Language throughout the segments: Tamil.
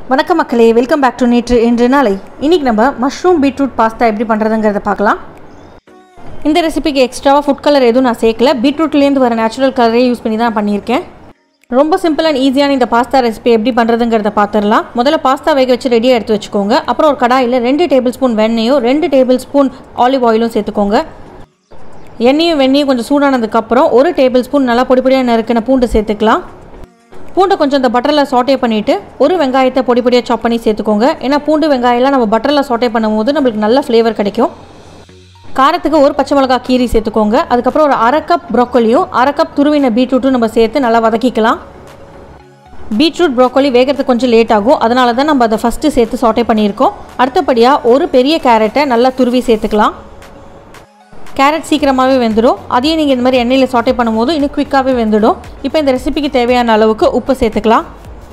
வணக்கம் மக்களே வெல்கம் பேக் டு நேற்று இன்று நாளை இன்னைக்கு நம்ம மஷ்ரூம் பீட்ரூட் பாஸ்தா எப்படி பண்ணுறதுங்கிறத பார்க்கலாம் இந்த ரெசிபிக்கு எக்ஸ்ட்ராவாக ஃபுட் கலர் எதுவும் நான் சேர்க்கல பீட்ரூட்லேருந்து வர நேச்சுரல் கலரே யூஸ் பண்ணி தான் பண்ணியிருக்கேன் ரொம்ப சிம்பிள் அண்ட் ஈஸியான இந்த பாஸ்தா ரெசிபி எப்படி பண்ணுறதுங்கிறத பார்த்துடலாம் முதல்ல பாஸ்தா வேக வச்சு ரெடியாக எடுத்து வச்சுக்கோங்க அப்புறம் ஒரு கடாயில் ரெண்டு டேபிள் ஸ்பூன் வெண்ணெயும் ரெண்டு டேபிள் ஸ்பூன் ஆலிவ் ஆயிலும் சேர்த்துக்கோங்க எண்ணெயும் வெண்ணெயும் கொஞ்சம் சூடானதுக்கப்புறம் ஒரு டேபிள் ஸ்பூன் நல்லா பொடி பொடியாக நறுக்கின பூண்டு சேர்த்துக்கலாம் பூண்டை கொஞ்சம் இந்த பட்டரில் சாட்டே பண்ணிவிட்டு ஒரு வெங்காயத்தை பொடி பொடியாக சாப் பண்ணி சேர்த்துக்கோங்க ஏன்னா பூண்டு வெங்காயம்லாம் நம்ம பட்டரில் சாட்டே பண்ணும்போது நம்மளுக்கு நல்ல ஃப்ளேவர் கிடைக்கும் காரத்துக்கு ஒரு பச்சை மிளகா கீரி சேர்த்துக்கோங்க அதுக்கப்புறம் ஒரு அரை கப் ப்ரோக்கோலியும் அரை கப் துருவின பீட்ரூட்டும் நம்ம சேர்த்து நல்லா வதக்கிக்கலாம் பீட்ரூட் ப்ரோக்கோலி வேகிறதுக்கு கொஞ்சம் லேட் ஆகும் அதனால தான் நம்ம அதை ஃபஸ்ட்டு சேர்த்து சாட்டே பண்ணியிருக்கோம் அடுத்தபடியாக ஒரு பெரிய கேரட்டை நல்லா துருவி சேர்த்துக்கலாம் கேரட் சீக்கிரமாகவே வெந்துடும் அதையும் நீங்கள் இந்த மாதிரி எண்ணெயில் சாட்டே பண்ணும்போது இன்னும் குயிக்காகவே வெந்துடும் இப்போ இந்த ரெசிபிக்கு தேவையான அளவுக்கு உப்பு சேர்த்துக்கலாம்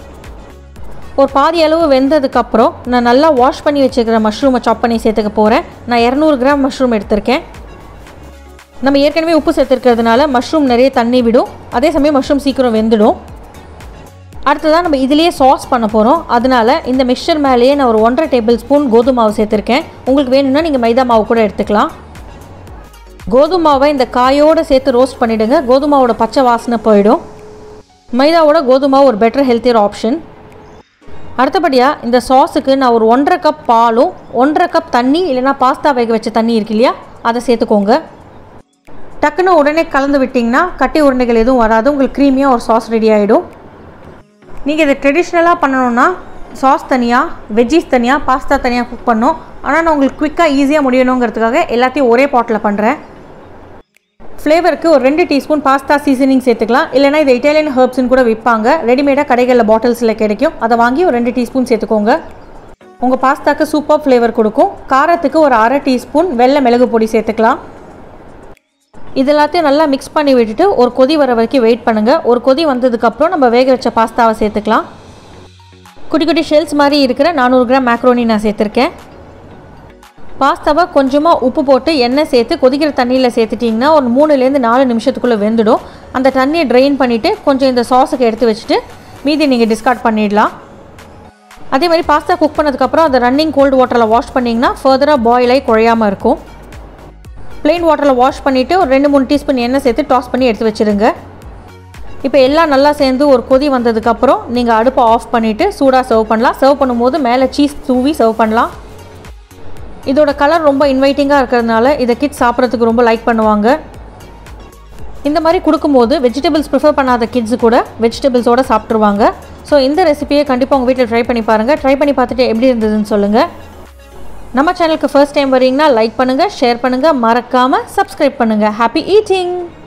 ஒரு பாதி அளவு வெந்ததுக்கப்புறம் நான் நல்லா வாஷ் பண்ணி வச்சுருக்கிற மஷ்ரூமை சாப் பண்ணி சேர்த்துக்க போகிறேன் நான் இரநூறு கிராம் மஷ்ரூம் எடுத்திருக்கேன் நம்ம ஏற்கனவே உப்பு சேர்த்துருக்கிறதுனால மஷ்ரூம் நிறைய தண்ணி விடும் அதே சமயம் மஷ்ரூம் சீக்கிரம் வெந்துடும் அடுத்ததாக நம்ம இதிலேயே சாஸ் பண்ண போகிறோம் அதனால இந்த மிக்சர் மேலேயே நான் ஒரு ஒன்றரை டேபிள் ஸ்பூன் கோதுமை மாவு சேர்த்துருக்கேன் உங்களுக்கு வேணும்னா நீங்கள் மைதா மாவு கூட எடுத்துக்கலாம் கோதுமை மாவை இந்த காயோடு சேர்த்து ரோஸ்ட் பண்ணிவிடுங்க கோதுமை மாவோட பச்சை வாசனை போயிடும் மைதாவோட கோதுமை மாவு ஒரு பெட்டர் ஹெல்த்தியர் ஆப்ஷன் அடுத்தபடியாக இந்த சாஸுக்கு நான் ஒரு ஒன்றரை கப் பாலும் ஒன்றரை கப் தண்ணி இல்லைனா பாஸ்தா வேக வச்ச தண்ணி இருக்கு இல்லையா அதை சேர்த்துக்கோங்க டக்குன்னு உடனே கலந்து விட்டிங்கன்னா கட்டி உருண்டைகள் எதுவும் வராது உங்களுக்கு க்ரீமியாக ஒரு சாஸ் ரெடி ஆகிடும் நீங்கள் இதை ட்ரெடிஷ்னலாக பண்ணணுன்னா சாஸ் தனியாக வெஜ்ஜீஸ் தனியாக பாஸ்தா தனியாக குக் பண்ணோம் ஆனால் நான் உங்களுக்கு குயிக்காக ஈஸியாக முடியணுங்கிறதுக்காக எல்லாத்தையும் ஒரே பாட்டில் பண்ணுறேன் ஃப்ளேவருக்கு ஒரு ரெண்டு டீஸ்பூன் பாஸ்தா சீசனிங் சேர்த்துக்கலாம் இல்லைனா இது இட்டாலியன் ஹர்ப்ஸ்னு கூட விற்பாங்க ரெடிமேடாக கடைகளில் பாட்டில்ஸில் கிடைக்கும் அதை வாங்கி ஒரு ரெண்டு டீஸ்பூன் சேர்த்துக்கோங்க உங்கள் பாஸ்தாக்கு சூப்பர் ஃப்ளேவர் கொடுக்கும் காரத்துக்கு ஒரு அரை டீஸ்பூன் வெள்ளை மிளகு பொடி சேர்த்துக்கலாம் இது எல்லாத்தையும் நல்லா மிக்ஸ் பண்ணி விட்டுட்டு ஒரு கொதி வர வரைக்கும் வெயிட் பண்ணுங்கள் ஒரு கொதி வந்ததுக்கப்புறம் நம்ம வேக வச்ச பாஸ்தாவை சேர்த்துக்கலாம் குட்டி குட்டி ஷெல்ஸ் மாதிரி இருக்கிற நானூறு கிராம் மேக்ரோனி நான் சேர்த்துருக்கேன் பாஸ்தாவை கொஞ்சமாக உப்பு போட்டு எண்ணெய் சேர்த்து கொதிக்கிற தண்ணியில் சேர்த்துட்டிங்கன்னா ஒரு மூணுலேருந்து நாலு நிமிஷத்துக்குள்ளே வெந்துடும் அந்த தண்ணியை ட்ரெயின் பண்ணிவிட்டு கொஞ்சம் இந்த சாஸுக்கு எடுத்து வச்சுட்டு மீதி நீங்கள் டிஸ்கார்ட் பண்ணிடலாம் அதே மாதிரி பாஸ்தா குக் பண்ணதுக்கப்புறம் அதை ரன்னிங் கோல்டு வாட்டரில் வாஷ் பண்ணிங்கன்னா ஃபர்தராக பாயில் ஆகி குழையாமல் இருக்கும் ப்ளெயின் வாட்டரில் வாஷ் பண்ணிவிட்டு ஒரு ரெண்டு மூணு டீஸ்பூன் எண்ணெய் சேர்த்து டாஸ் பண்ணி எடுத்து வச்சுருங்க இப்போ எல்லாம் நல்லா சேர்ந்து ஒரு கொதி வந்ததுக்கப்புறம் நீங்கள் அடுப்பை ஆஃப் பண்ணிவிட்டு சூடாக சர்வ் பண்ணலாம் சர்வ் பண்ணும்போது மேலே சீஸ் தூவி சர்வ் பண்ணலாம் இதோட கலர் ரொம்ப இன்வைட்டிங்காக இருக்கிறதுனால இதை கிட்ஸ் சாப்பிட்றதுக்கு ரொம்ப லைக் பண்ணுவாங்க இந்த மாதிரி கொடுக்கும்போது வெஜிடபிள்ஸ் ப்ரிஃபர் பண்ணாத கிட்ஸு கூட வெஜிடபிள்ஸோடு சாப்பிட்ருவாங்க ஸோ இந்த ரெசிபியை கண்டிப்பாக உங்கள் வீட்டில் ட்ரை பண்ணி பாருங்கள் ட்ரை பண்ணி பார்த்துட்டு எப்படி இருந்ததுன்னு சொல்லுங்கள் நம்ம சேனலுக்கு ஃபர்ஸ்ட் டைம் வரீங்கன்னா லைக் பண்ணுங்கள் ஷேர் பண்ணுங்கள் மறக்காமல் சப்ஸ்கிரைப் பண்ணுங்கள் ஹாப்பி ஈட்டிங்